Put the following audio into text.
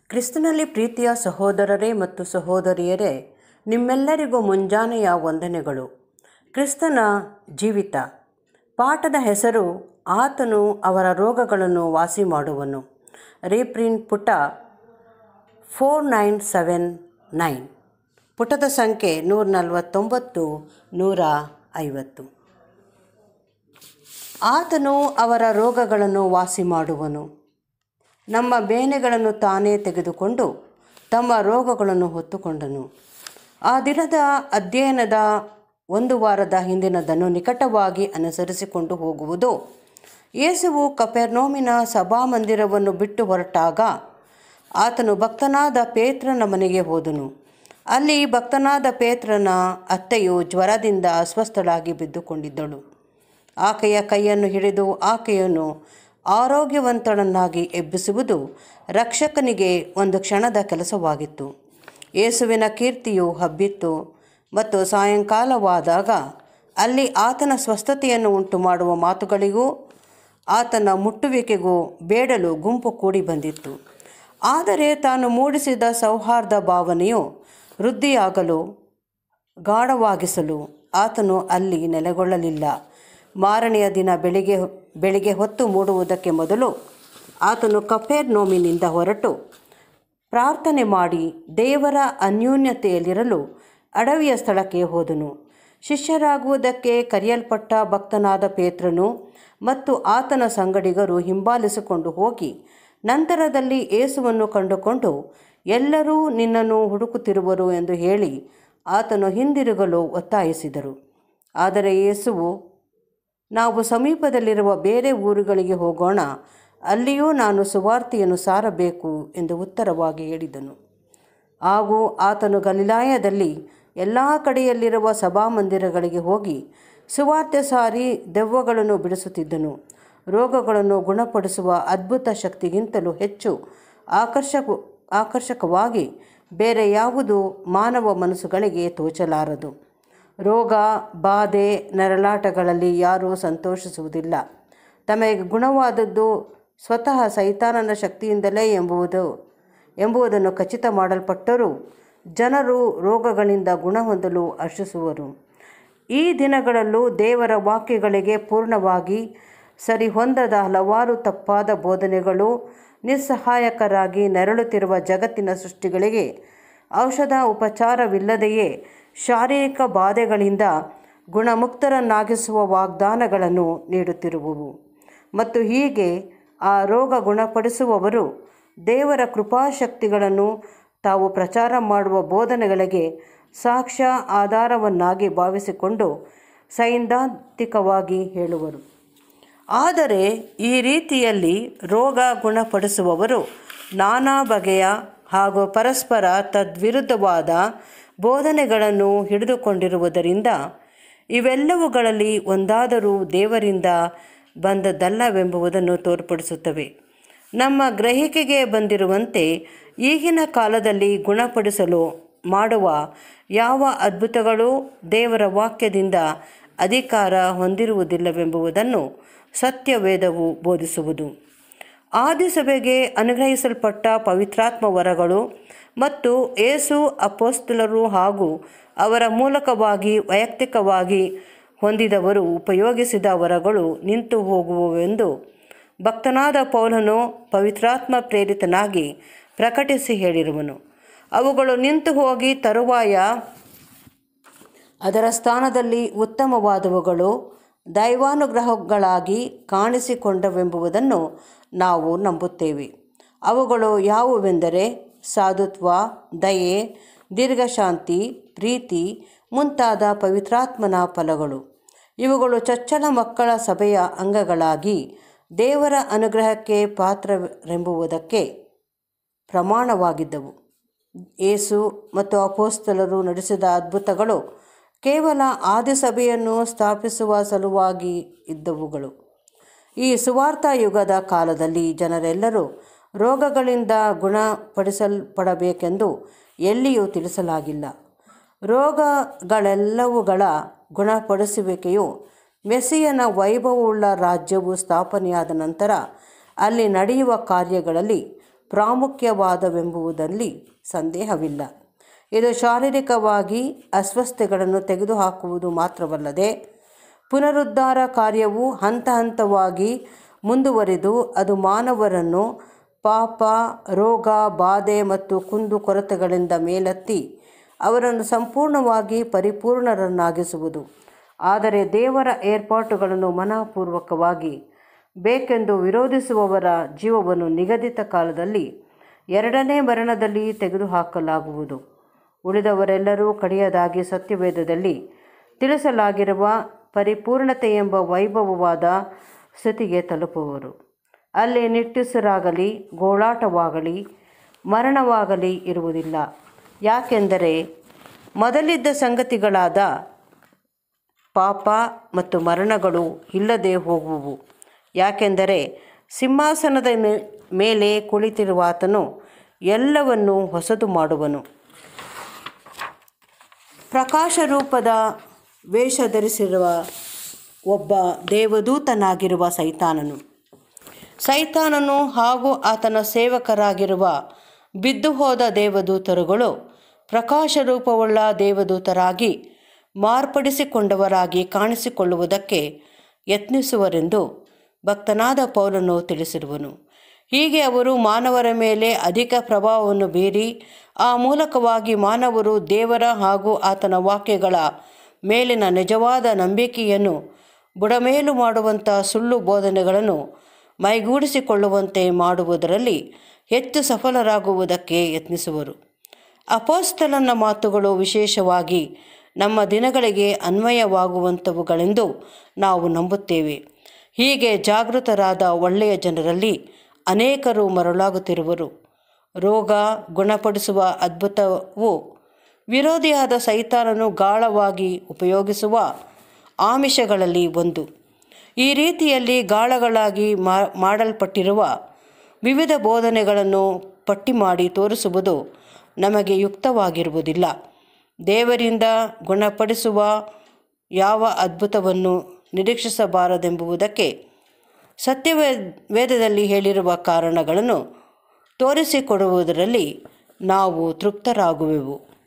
ಕ್ರಿಸ್ತನಲ್ಲಿ ಪ್ರೀತಿಯ ಸಹೋದರರೇ ಮತ್ತು ಸಹೋದರಿಯರೇ ನಿಮ್ಮೆಲ್ಲರಿಗೂ ಮುಂಜಾನೆಯ ವಂದನೆಗಳು ಕ್ರಿಸ್ತನ ಜೀವಿತ ಪಾಠದ ಹೆಸರು ಆತನು ಅವರ ರೋಗಗಳನ್ನು ವಾಸಿ ಮಾಡುವನು ರೀಪ್ರಿಂಟ್ ಪುಟ ಫೋರ್ ನೈನ್ ಸೆವೆನ್ ನೈನ್ ಪುಟದ ಸಂಖ್ಯೆ ನೂರ ನಲವತ್ತೊಂಬತ್ತು ನೂರ ಐವತ್ತು ಆತನು ಅವರ ರೋಗಗಳನ್ನು ವಾಸಿ ಮಾಡುವನು ನಮ್ಮ ಬೇನೆಗಳನ್ನು ತಾನೇ ತೆಗೆದುಕೊಂಡು ತಮ್ಮ ರೋಗಗಳನ್ನು ಹೊತ್ತುಕೊಂಡನು ಆ ದಿನದ ಅಧ್ಯಯನದ ಒಂದು ವಾರದ ಹಿಂದಿನದನ್ನು ನಿಕಟವಾಗಿ ಅನುಸರಿಸಿಕೊಂಡು ಹೋಗುವುದು ಯೇಸುವು ಕಪೆರ್ನೋಮಿನ ಸಭಾಮಂದಿರವನ್ನು ಬಿಟ್ಟು ಹೊರಟಾಗ ಆತನು ಭಕ್ತನಾದ ಪೇತ್ರನ ಮನೆಗೆ ಹೋದನು ಅಲ್ಲಿ ಭಕ್ತನಾದ ಪೇತ್ರನ ಅತ್ತೆಯು ಜ್ವರದಿಂದ ಅಸ್ವಸ್ಥಳಾಗಿ ಬಿದ್ದುಕೊಂಡಿದ್ದಳು ಆಕೆಯ ಕೈಯನ್ನು ಹಿಡಿದು ಆಕೆಯನ್ನು ಆರೋಗ್ಯವಂತಳನ್ನಾಗಿ ಎಬ್ಬಿಸುವುದು ರಕ್ಷಕನಿಗೆ ಒಂದು ಕ್ಷಣದ ಕೆಲಸವಾಗಿತ್ತು ಯೇಸುವಿನ ಕೀರ್ತಿಯು ಹಬ್ಬಿತ್ತು ಮತ್ತು ಸಾಯಂಕಾಲವಾದಾಗ ಅಲ್ಲಿ ಆತನ ಸ್ವಸ್ಥತೆಯನ್ನು ಉಂಟು ಮಾಡುವ ಮಾತುಗಳಿಗೂ ಆತನ ಮುಟ್ಟುವಿಕೆಗೂ ಬೇಡಲು ಗುಂಪು ಕೂಡಿ ಬಂದಿತ್ತು ಆದರೆ ತಾನು ಮೂಡಿಸಿದ ಸೌಹಾರ್ದ ಭಾವನೆಯು ವೃದ್ಧಿಯಾಗಲು ಗಾಢವಾಗಿಸಲು ಆತನು ಅಲ್ಲಿ ನೆಲೆಗೊಳ್ಳಲಿಲ್ಲ ಮಾರನೆಯ ದಿನ ಬೆಳಿಗ್ಗೆ ಬೆಳಿಗ್ಗೆ ಹೊತ್ತು ಮೂಡುವುದಕ್ಕೆ ಮೊದಲು ಆತನು ಕಫೇರ್ ನೋಮಿನಿಂದ ಹೊರಟು ಪ್ರಾರ್ಥನೆ ಮಾಡಿ ದೇವರ ಅನ್ಯೂನ್ಯತೆಯಲ್ಲಿರಲು ಅಡವಿಯ ಸ್ಥಳಕ್ಕೆ ಹೋದನು ಶಿಷ್ಯರಾಗುವುದಕ್ಕೆ ಕರೆಯಲ್ಪಟ್ಟ ಭಕ್ತನಾದ ಪೇತ್ರನು ಮತ್ತು ಆತನ ಸಂಗಡಿಗರು ಹಿಂಬಾಲಿಸಿಕೊಂಡು ಹೋಗಿ ನಂತರದಲ್ಲಿ ಏಸುವನ್ನು ಕಂಡುಕೊಂಡು ಎಲ್ಲರೂ ನಿನ್ನನ್ನು ಹುಡುಕುತ್ತಿರುವರು ಎಂದು ಹೇಳಿ ಆತನು ಹಿಂದಿರುಗಲು ಒತ್ತಾಯಿಸಿದರು ಆದರೆ ಯೇಸುವು ನಾವು ಸಮೀಪದಲ್ಲಿರುವ ಬೇರೆ ಊರುಗಳಿಗೆ ಹೋಗೋಣ ಅಲ್ಲಿಯೂ ನಾನು ಸುವಾರ್ತೆಯನ್ನು ಸಾರಬೇಕು ಎಂದು ಉತ್ತರವಾಗಿ ಹೇಳಿದನು ಹಾಗೂ ಆತನು ಗಲಿಲಾಯದಲ್ಲಿ ಎಲ್ಲ ಕಡೆಯಲ್ಲಿರುವ ಸಭಾಮಂದಿರಗಳಿಗೆ ಹೋಗಿ ಸುವಾರ್ತೆ ಸಾರಿ ದೆವ್ವಗಳನ್ನು ಬಿಡಿಸುತ್ತಿದ್ದನು ರೋಗಗಳನ್ನು ಗುಣಪಡಿಸುವ ಅದ್ಭುತ ಶಕ್ತಿಗಿಂತಲೂ ಹೆಚ್ಚು ಆಕರ್ಷಕ ಆಕರ್ಷಕವಾಗಿ ಬೇರೆ ಯಾವುದು ಮಾನವ ಮನಸ್ಸುಗಳಿಗೆ ತೋಚಲಾರದು ರೋಗ ಬಾಧೆ ನರಳಾಟಗಳಲ್ಲಿ ಯಾರೂ ಸಂತೋಷಿಸುವುದಿಲ್ಲ ತಮಗೆ ಗುಣವಾದದ್ದು ಸ್ವತಃ ಸೈತಾನನ ಶಕ್ತಿಯಿಂದಲೇ ಎಂಬುದು ಎಂಬುದನ್ನು ಖಚಿತ ಮಾಡಲ್ಪಟ್ಟರೂ ಜನರು ರೋಗಗಳಿಂದ ಗುಣ ಹೊಂದಲು ಹರ್ಷಿಸುವರು ಈ ದಿನಗಳಲ್ಲೂ ದೇವರ ವಾಕ್ಯಗಳಿಗೆ ಪೂರ್ಣವಾಗಿ ಸರಿಹೊಂದದ ಹಲವಾರು ತಪ್ಪಾದ ಬೋಧನೆಗಳು ನಿಸ್ಸಹಾಯಕರಾಗಿ ನೆರಳುತ್ತಿರುವ ಜಗತ್ತಿನ ಸೃಷ್ಟಿಗಳಿಗೆ ಔಷಧ ಉಪಚಾರವಿಲ್ಲದೆಯೇ ಶಾರೀರಿಕ ಬಾಧೆಗಳಿಂದ ಗುಣಮುಕ್ತರನ್ನಾಗಿಸುವ ವಾಗ್ದಾನಗಳನ್ನು ನೀಡುತ್ತಿರುವುವು ಮತ್ತು ಹೀಗೆ ಆ ರೋಗ ಗುಣಪಡಿಸುವವರು ದೇವರ ಕೃಪಾಶಕ್ತಿಗಳನ್ನು ತಾವು ಪ್ರಚಾರ ಮಾಡುವ ಬೋಧನೆಗಳಿಗೆ ಸಾಕ್ಷ್ಯ ಆಧಾರವನ್ನಾಗಿ ಭಾವಿಸಿಕೊಂಡು ಸೈದ್ಧಾಂತಿಕವಾಗಿ ಹೇಳುವರು ಆದರೆ ಈ ರೀತಿಯಲ್ಲಿ ರೋಗ ಗುಣಪಡಿಸುವವರು ನಾನಾ ಬಗೆಯ ಹಾಗೂ ಪರಸ್ಪರ ತದ್ವಿರುದ್ಧವಾದ ಬೋಧನೆಗಳನ್ನು ಹಿಡಿದುಕೊಂಡಿರುವುದರಿಂದ ಇವೆಲ್ಲವುಗಳಲ್ಲಿ ಒಂದಾದರೂ ದೇವರಿಂದ ಬಂದದ್ದಲ್ಲವೆಂಬುದನ್ನು ತೋರ್ಪಡಿಸುತ್ತವೆ ನಮ್ಮ ಗ್ರಹಿಕೆಗೆ ಬಂದಿರುವಂತೆ ಈಗಿನ ಕಾಲದಲ್ಲಿ ಗುಣಪಡಿಸಲು ಮಾಡುವ ಯಾವ ಅದ್ಭುತಗಳೂ ದೇವರ ವಾಕ್ಯದಿಂದ ಅಧಿಕಾರ ಹೊಂದಿರುವುದಿಲ್ಲವೆಂಬುದನ್ನು ಸತ್ಯವೇದವು ಬೋಧಿಸುವುದು ಆದಿಸಭೆಗೆ ಅನುಗ್ರಹಿಸಲ್ಪಟ್ಟ ಪವಿತ್ರಾತ್ಮ ವರಗಳು ಮತ್ತು ಏಸು ಅಪೋಸ್ತಲರು ಹಾಗೂ ಅವರ ಮೂಲಕವಾಗಿ ವೈಯಕ್ತಿಕವಾಗಿ ಹೊಂದಿದವರು ಉಪಯೋಗಿಸಿದ ವರಗಳು ನಿಂತು ಹೋಗುವವೆಂದು ಭಕ್ತನಾದ ಪೌಲನು ಪವಿತ್ರಾತ್ಮ ಪ್ರೇರಿತನಾಗಿ ಪ್ರಕಟಿಸಿ ಹೇಳಿರುವನು ಅವುಗಳು ನಿಂತು ಹೋಗಿ ತರುವಾಯ ಅದರ ಸ್ಥಾನದಲ್ಲಿ ಉತ್ತಮವಾದವುಗಳು ದೈವಾನುಗ್ರಹಗಳಾಗಿ ಕಾಣಿಸಿಕೊಂಡವೆಂಬುದನ್ನು ನಾವು ನಂಬುತ್ತೇವೆ ಅವುಗಳು ಯಾವುವೆಂದರೆ ಸಾಧುತ್ವ ದಯೆ ದೀರ್ಘಶಾಂತಿ ಪ್ರೀತಿ ಮುಂತಾದ ಪವಿತ್ರಾತ್ಮನ ಫಲಗಳು ಇವುಗಳು ಚೊಚ್ಚಲ ಮಕ್ಕಳ ಸಭೆಯ ಅಂಗಗಳಾಗಿ ದೇವರ ಅನುಗ್ರಹಕ್ಕೆ ಪಾತ್ರರೆಂಬುದಕ್ಕೆ ಪ್ರಮಾಣವಾಗಿದ್ದವು ಏಸು ಮತ್ತು ಅಪೋಸ್ತಲರು ನಡೆಸಿದ ಅದ್ಭುತಗಳು ಕೇವಲ ಆದಿಸಭೆಯನ್ನು ಸ್ಥಾಪಿಸುವ ಸಲುವಾಗಿ ಇದ್ದವುಗಳು ಈ ಸುವಾರ್ಥ ಯುಗದ ಕಾಲದಲ್ಲಿ ಜನರೆಲ್ಲರೂ ರೋಗಗಳಿಂದ ಗುಣಪಡಿಸಲ್ಪಡಬೇಕೆಂದು ಎಲ್ಲಿಯೂ ತಿಳಿಸಲಾಗಿಲ್ಲ ರೋಗಗಳೆಲ್ಲವುಗಳ ಗುಣಪಡಿಸುವಿಕೆಯು ಮೆಸ್ಸಿಯನ ವೈಭವವುಳ್ಳ ರಾಜ್ಯವು ಸ್ಥಾಪನೆಯಾದ ನಂತರ ಅಲ್ಲಿ ನಡೆಯುವ ಕಾರ್ಯಗಳಲ್ಲಿ ಪ್ರಾಮುಖ್ಯವಾದವೆಂಬುದರಲ್ಲಿ ಸಂದೇಹವಿಲ್ಲ ಇದು ಶಾರೀರಿಕವಾಗಿ ಅಸ್ವಸ್ಥತೆಗಳನ್ನು ತೆಗೆದುಹಾಕುವುದು ಮಾತ್ರವಲ್ಲದೆ ಪುನರುದ್ಧಾರ ಕಾರ್ಯವು ಹಂತ ಹಂತವಾಗಿ ಮುಂದುವರಿದು ಅದು ಮಾನವರನ್ನು ಪಾಪ ರೋಗ ಬಾಧೆ ಮತ್ತು ಕುಂದು ಕೊರತೆಗಳಿಂದ ಮೇಲೆತ್ತಿ ಅವರನ್ನು ಸಂಪೂರ್ಣವಾಗಿ ಪರಿಪೂರ್ಣರನ್ನಾಗಿಸುವುದು ಆದರೆ ದೇವರ ಏರ್ಪಾಟುಗಳನ್ನು ಮನಃಪೂರ್ವಕವಾಗಿ ಬೇಕೆಂದು ವಿರೋಧಿಸುವವರ ಜೀವವನ್ನು ನಿಗದಿತ ಕಾಲದಲ್ಲಿ ಎರಡನೇ ಮರಣದಲ್ಲಿ ತೆಗೆದುಹಾಕಲಾಗುವುದು ಉಳಿದವರೆಲ್ಲರೂ ಕಡೆಯದಾಗಿ ಸತ್ಯವೇದದಲ್ಲಿ ತಿಳಿಸಲಾಗಿರುವ ಪರಿಪೂರ್ಣತೆ ಎಂಬ ವೈಭವವಾದ ಸ್ಥಿತಿಗೆ ತಲುಪುವರು ಅಲ್ಲಿ ನಿಟ್ಟುಸಿರಾಗಲಿ ಗೋಳಾಟವಾಗಲಿ ಮರಣವಾಗಲಿ ಇರುವುದಿಲ್ಲ ಯಾಕೆಂದರೆ ಮೊದಲಿದ್ದ ಸಂಗತಿಗಳಾದ ಪಾಪ ಮತ್ತು ಮರಣಗಳು ಇಲ್ಲದೆ ಹೋಗುವು ಯಾಕೆಂದರೆ ಸಿಂಹಾಸನದ ಮೇ- ಮೇಲೆ ಕುಳಿತಿರುವಾತನು ಎಲ್ಲವನ್ನು ಹೊಸದು ಮಾಡುವನು ಪ್ರಕಾಶ ರೂಪದ ವೇಷ ಧರಿಸಿರುವ ಒಬ್ಬ ದೇವದೂತನಾಗಿರುವ ಸೈತಾನನು ಸೈತಾನನು ಹಾಗೂ ಆತನ ಸೇವಕರಾಗಿರುವ ಬಿದ್ದು ಹೋದ ದೇವದೂತರುಗಳು ಪ್ರಕಾಶ ರೂಪವುಳ್ಳ ದೇವದೂತರಾಗಿ ಮಾರ್ಪಡಿಸಿಕೊಂಡವರಾಗಿ ಕಾಣಿಸಿಕೊಳ್ಳುವುದಕ್ಕೆ ಯತ್ನಿಸುವರೆಂದು ಭಕ್ತನಾದ ಪೌಲನು ತಿಳಿಸಿರುವನು ಹೀಗೆ ಅವರು ಮಾನವರ ಮೇಲೆ ಅಧಿಕ ಪ್ರಭಾವವನ್ನು ಬೀರಿ ಆ ಮೂಲಕವಾಗಿ ಮಾನವರು ದೇವರ ಹಾಗೂ ಆತನ ವಾಕ್ಯಗಳ ಮೇಲಿನ ನಿಜವಾದ ನಂಬಿಕೆಯನ್ನು ಬುಡಮೇಲು ಮಾಡುವಂಥ ಸುಳ್ಳು ಬೋಧನೆಗಳನ್ನು ಮೈಗೂಡಿಸಿಕೊಳ್ಳುವಂತೆ ಮಾಡುವುದರಲ್ಲಿ ಹೆಚ್ಚು ಸಫಲರಾಗುವುದಕ್ಕೆ ಯತ್ನಿಸುವರು ಅಪೋಸ್ತಲನ ಮಾತುಗಳು ವಿಶೇಷವಾಗಿ ನಮ್ಮ ದಿನಗಳಿಗೆ ಅನ್ವಯವಾಗುವಂಥವುಗಳೆಂದು ನಾವು ನಂಬುತ್ತೇವೆ ಹೀಗೆ ಜಾಗೃತರಾದ ಒಳ್ಳೆಯ ಜನರಲ್ಲಿ ಅನೇಕರು ಮರಳಾಗುತ್ತಿರುವರು ರೋಗ ಗುಣಪಡಿಸುವ ಅದ್ಭುತವು ವಿರೋಧಿಯಾದ ಸೈತಾನನು ಗಾಳವಾಗಿ ಉಪಯೋಗಿಸುವ ಆಮಿಷಗಳಲ್ಲಿ ಒಂದು ಈ ರೀತಿಯಲ್ಲಿ ಗಾಳಗಳಾಗಿ ಮಾ ಮಾಡಲ್ಪಟ್ಟಿರುವ ವಿವಿಧ ಬೋಧನೆಗಳನ್ನು ಪಟ್ಟಿ ಮಾಡಿ ತೋರಿಸುವುದು ನಮಗೆ ಯುಕ್ತವಾಗಿರುವುದಿಲ್ಲ ದೇವರಿಂದ ಗುಣಪಡಿಸುವ ಯಾವ ಅದ್ಭುತವನ್ನು ನಿರೀಕ್ಷಿಸಬಾರದೆಂಬುದಕ್ಕೆ ಸತ್ಯವೇ ವೇದದಲ್ಲಿ ಹೇಳಿರುವ ಕಾರಣಗಳನ್ನು ತೋರಿಸಿಕೊಡುವುದರಲ್ಲಿ ನಾವು ತೃಪ್ತರಾಗುವೆವು